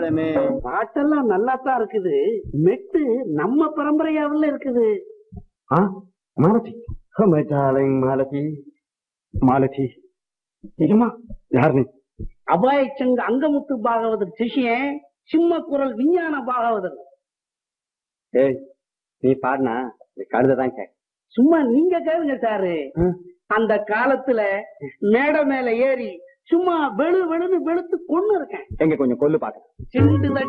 பாட்டெல்லாம் நல்லா தான் இருக்குது மெட்டு நம்ம பரம்பரையாவில் இருக்குது மாலதி மை டார்லிங் மாலதி மாலதி நிஜமா யார் நீ அபாய சங்க அங்கமுத்து பாகவதர் சிஷியன் சிம்ம குரல் விஞ்ஞான பாகவதர் ஏய் நீ பாடினா இந்த கழுதை தான் கேட்க சும்மா நீங்க கேளுங்க சாரு ம். அந்த காலத்துல மேடை மேல ஏறி சும்மா வெளு வெளுன்னு வெளுத்து கொண்டு இருக்கேன் எங்க கொஞ்சம் கொல்லு பாக்க சிண்டு தட்டி